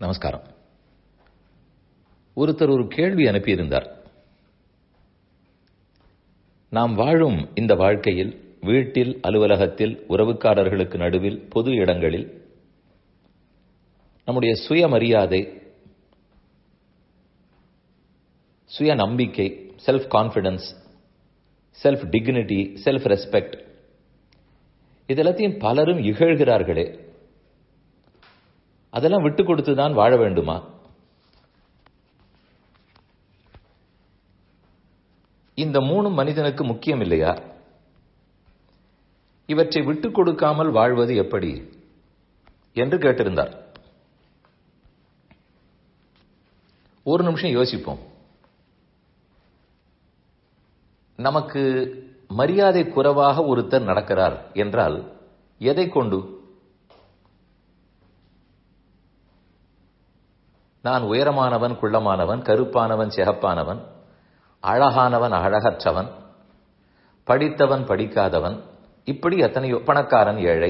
நமஸ்காரம் ஒருத்தர் ஒரு கேள்வி அனுப்பியிருந்தார் நாம் வாழும் இந்த வாழ்க்கையில் வீட்டில் அலுவலகத்தில் உறவுக்காரர்களுக்கு நடுவில் பொது இடங்களில் நம்முடைய சுயமரியாதை சுய நம்பிக்கை self confidence self dignity self respect இதெல்லாத்தையும் பலரும் இகழ்கிறார்களே அதெல்லாம் விட்டு கொடுத்து தான் வாழ வேண்டுமா இந்த மூணு மனிதனுக்கு முக்கியம் இல்லையா இவற்றை விட்டுக் கொடுக்காமல் வாழ்வது எப்படி என்று கேட்டிருந்தார் ஒரு நிமிஷம் யோசிப்போம் நமக்கு மரியாதை குறைவாக ஒருத்தர் நடக்கிறார் என்றால் எதை கொண்டு நான் உயரமானவன் குள்ளமானவன் கருப்பானவன் சிகப்பானவன் அழகானவன் அழகற்றவன் படித்தவன் படிக்காதவன் இப்படி எத்தனையோ பணக்காரன் ஏழை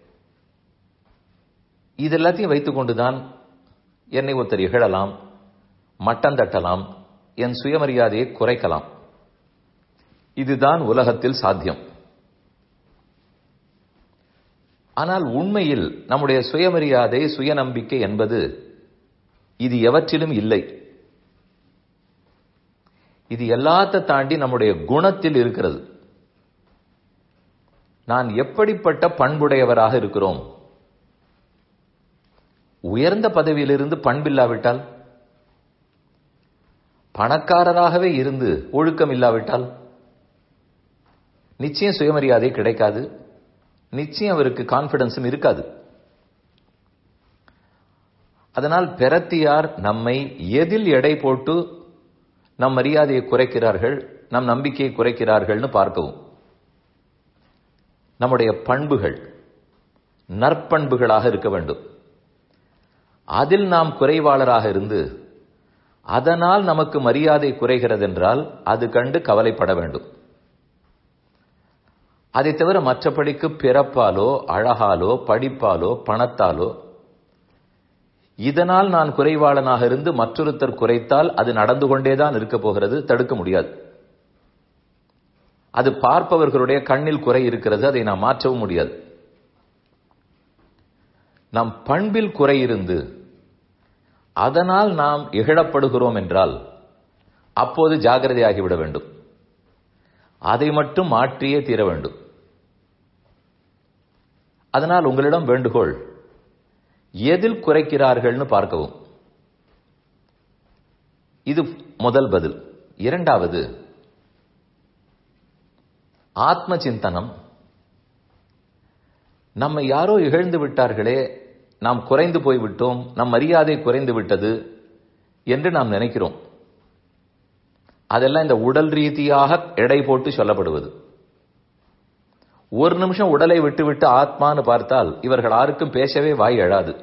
இதெல்லாத்தையும் வைத்துக்கொண்டுதான் என்னை ஒருத்தர் இகழலாம் மட்டம் தட்டலாம் என் சுயமரியாதையை குறைக்கலாம் இதுதான் உலகத்தில் சாத்தியம் ஆனால் உண்மையில் நம்முடைய சுயமரியாதை சுயநம்பிக்கை என்பது இது எவற்றிலும் இல்லை இது எல்லாத்த தாண்டி நம்முடைய குணத்தில் இருக்கிறது நான் எப்படிப்பட்ட பண்புடையவராக இருக்கிறோம் உயர்ந்த பதவியிலிருந்து பண்பில்லாவிட்டால் பணக்காரராகவே இருந்து ஒழுக்கம் இல்லாவிட்டால் நிச்சயம் சுயமரியாதை கிடைக்காது நிச்சயம் அவருக்கு கான்பிடன்ஸும் இருக்காது அதனால் பெறத்தியார் நம்மை எதில் எடை போட்டு நம் மரியாதையை குறைக்கிறார்கள் நம் நம்பிக்கையை குறைக்கிறார்கள்னு பார்க்கவும் நம்முடைய பண்புகள் நற்பண்புகளாக இருக்க வேண்டும் அதில் நாம் குறைவாளராக இருந்து அதனால் நமக்கு மரியாதை குறைகிறதென்றால் அது கண்டு கவலைப்பட வேண்டும் அதை தவிர மற்றபடிக்கு பிறப்பாலோ அழகாலோ படிப்பாலோ பணத்தாலோ இதனால் நான் குறைவாளனாக இருந்து மற்றொருத்தர் குறைத்தால் அது நடந்து கொண்டேதான் இருக்க போகிறது தடுக்க முடியாது அது பார்ப்பவர்களுடைய கண்ணில் குறை இருக்கிறது அதை நாம் மாற்றவும் முடியாது நம் பண்பில் குறை இருந்து அதனால் நாம் இகழப்படுகிறோம் என்றால் அப்போது ஜாகிரதையாகிவிட வேண்டும் அதை மட்டும் மாற்றியே தீர வேண்டும் அதனால் உங்களிடம் வேண்டுகோள் எதில் குறைக்கிறார்கள்னு பார்க்கவும் இது முதல் பதில் இரண்டாவது ஆத்ம சிந்தனம் நம்மை யாரோ இகழ்ந்து விட்டார்களே நாம் குறைந்து போய்விட்டோம் நம் மரியாதை குறைந்து விட்டது என்று நாம் நினைக்கிறோம் அதெல்லாம் இந்த உடல் ரீதியாக எடை போட்டு சொல்லப்படுவது ஒரு நிமிஷம் உடலை விட்டுவிட்டு ஆத்மான்னு பார்த்தால் இவர்கள் யாருக்கும் பேசவே வாய் எழாது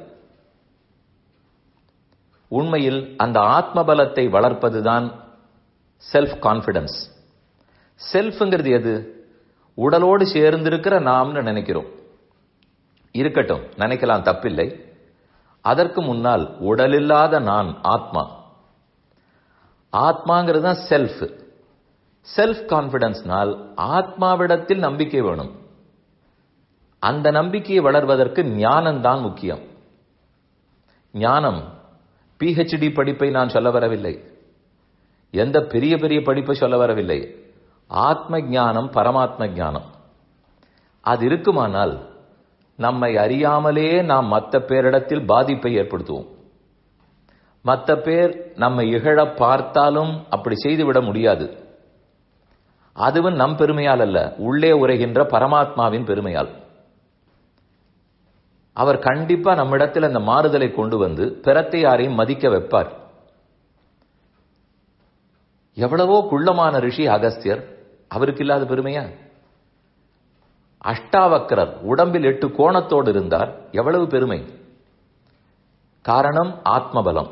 உண்மையில் அந்த ஆத்ம பலத்தை வளர்ப்பதுதான் செல்ஃப் கான்பிடன்ஸ் செல்ஃப்ங்கிறது எது உடலோடு சேர்ந்திருக்கிற நாம்னு நினைக்கிறோம் இருக்கட்டும் நினைக்கலாம் தப்பில்லை அதற்கு முன்னால் உடலில்லாத நான் ஆத்மா ஆத்மாங்கிறது தான் செல்ஃப் செல்ஃப் கான்பிடன்ஸ்னால் ஆத்மாவிடத்தில் நம்பிக்கை வேணும் அந்த நம்பிக்கையை வளர்வதற்கு ஞானம்தான் முக்கியம் ஞானம் பிஹெச்டி படிப்பை நான் சொல்ல வரவில்லை எந்த பெரிய பெரிய படிப்பை சொல்ல வரவில்லை ஆத்ம ஞானம் பரமாத்ம ஞானம் அது இருக்குமானால் நம்மை அறியாமலே நாம் மற்ற பேரிடத்தில் பாதிப்பை ஏற்படுத்துவோம் மற்ற பேர் நம்மை இகழ பார்த்தாலும் அப்படி செய்துவிட முடியாது அதுவும் நம் பெருமையால் அல்ல உள்ளே உரைகின்ற பரமாத்மாவின் பெருமையால் அவர் கண்டிப்பா நம்மிடத்தில் அந்த மாறுதலை கொண்டு வந்து பிறத்தை யாரையும் மதிக்க வைப்பார் எவ்வளவோ குள்ளமான ரிஷி அகஸ்தியர் அவருக்கு இல்லாத பெருமையா அஷ்டாவக்கரர் உடம்பில் எட்டு கோணத்தோடு இருந்தார் எவ்வளவு பெருமை காரணம் ஆத்மபலம்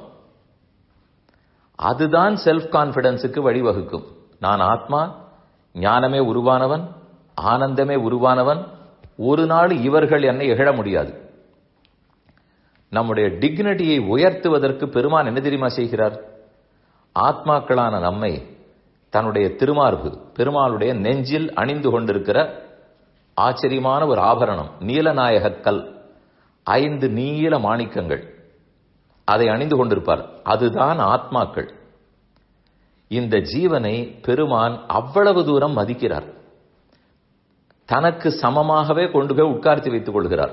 அதுதான் செல்ஃப் கான்பிடன்ஸுக்கு வழிவகுக்கும் நான் ஆத்மா ஞானமே உருவானவன் ஆனந்தமே உருவானவன் ஒரு நாள் இவர்கள் என்னை இகழ முடியாது நம்முடைய டிக்னிட்டியை உயர்த்துவதற்கு பெருமான் என்ன தெரியுமா செய்கிறார் ஆத்மாக்களான நம்மை தன்னுடைய திருமார்பு பெருமாளுடைய நெஞ்சில் அணிந்து கொண்டிருக்கிற ஆச்சரியமான ஒரு ஆபரணம் நீலநாயக கல் ஐந்து நீல மாணிக்கங்கள் அதை அணிந்து கொண்டிருப்பார் அதுதான் ஆத்மாக்கள் இந்த ஜீவனை பெருமான் அவ்வளவு தூரம் மதிக்கிறார் தனக்கு சமமாகவே கொண்டு போய் உட்கார்த்தி வைத்துக் கொள்கிறார்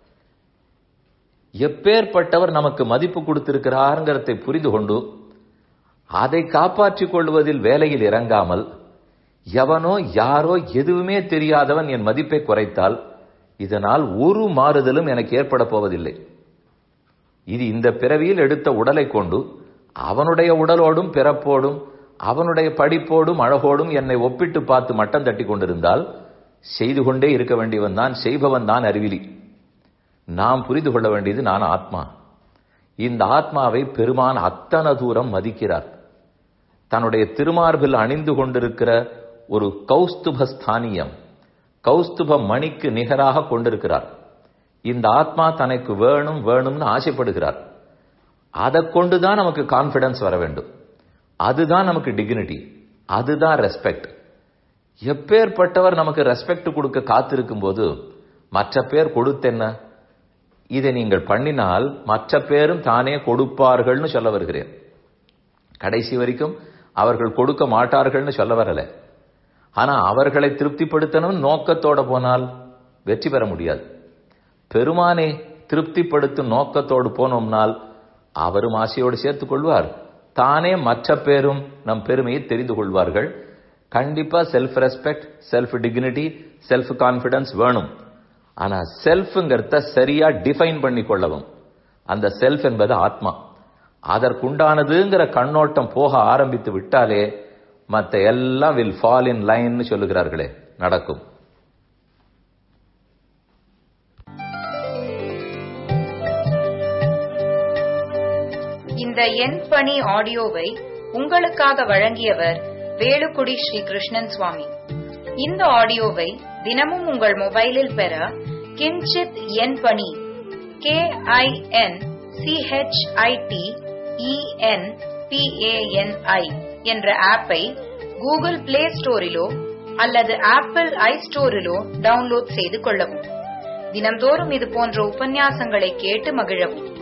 எப்பேற்பட்டவர் நமக்கு மதிப்பு கொடுத்திருக்கிறாருங்கிறதை புரிந்து கொண்டு அதை காப்பாற்றிக் கொள்வதில் வேலையில் இறங்காமல் எவனோ யாரோ எதுவுமே தெரியாதவன் என் மதிப்பை குறைத்தால் இதனால் ஒரு மாறுதலும் எனக்கு ஏற்பட போவதில்லை இது இந்த பிறவியில் எடுத்த உடலை கொண்டு அவனுடைய உடலோடும் பிறப்போடும் அவனுடைய படிப்போடும் அழகோடும் என்னை ஒப்பிட்டு பார்த்து மட்டம் தட்டி கொண்டிருந்தால் செய்து கொண்டே இருக்க வேண்டியவன் தான் செய்பவன் தான் அறிவிலி நாம் புரிந்து கொள்ள வேண்டியது நான் ஆத்மா இந்த ஆத்மாவை பெருமான் அத்தனை தூரம் மதிக்கிறார் தன்னுடைய திருமார்பில் அணிந்து கொண்டிருக்கிற ஒரு கௌஸ்துப ஸ்தானியம் கௌஸ்துப மணிக்கு நிகராக கொண்டிருக்கிறார் இந்த ஆத்மா தனக்கு வேணும் வேணும்னு ஆசைப்படுகிறார் அதை கொண்டுதான் நமக்கு கான்பிடன்ஸ் வர வேண்டும் அதுதான் நமக்கு டிக்னிட்டி அதுதான் ரெஸ்பெக்ட் எப்பேற்பட்டவர் நமக்கு ரெஸ்பெக்ட் கொடுக்க காத்திருக்கும் போது மற்ற பேர் கொடுத்தென்ன இதை நீங்கள் பண்ணினால் மற்ற பேரும் தானே கொடுப்பார்கள்னு சொல்ல வருகிறேன் கடைசி வரைக்கும் அவர்கள் கொடுக்க மாட்டார்கள்னு சொல்ல வரல ஆனா அவர்களை திருப்திப்படுத்தணும் நோக்கத்தோட போனால் வெற்றி பெற முடியாது பெருமானை திருப்திப்படுத்தும் நோக்கத்தோடு போனோம்னால் அவரும் ஆசையோடு சேர்த்துக் கொள்வார் தானே மற்ற பேரும் நம் பெருமையை தெரிந்து கொள்வார்கள் கண்டிப்பா self respect self dignity self confidence வேணும் ஆனா செல்ஃப்ங்கிறத சரியா டிஃபைன் பண்ணி கொள்ளவும் அந்த செல்ஃப் என்பது ஆத்மா அதற்குண்டானதுங்கிற கண்ணோட்டம் போக ஆரம்பித்து விட்டாலே மத்த எல்லாம் வில் ஃபால் இன் லைன் சொல்லுகிறார்களே நடக்கும் இந்த என் பணி ஆடியோவை உங்களுக்காக வழங்கியவர் வேலுக்குடி ஸ்ரீ கிருஷ்ணன் சுவாமி இந்த ஆடியோவை தினமும் உங்கள் மொபைலில் பெற கிஞ்சித் என் பணி கே ஐ என் சிஹெச்ஐடி இஎன் பிஏஎன்ஐ என்ற ஆப்பை கூகுள் பிளே ஸ்டோரிலோ அல்லது ஆப்பிள் ஐ ஸ்டோரிலோ டவுன்லோட் செய்து கொள்ளவும் தினம்தோறும் இது போன்ற உபன்யாசங்களை கேட்டு மகிழவும்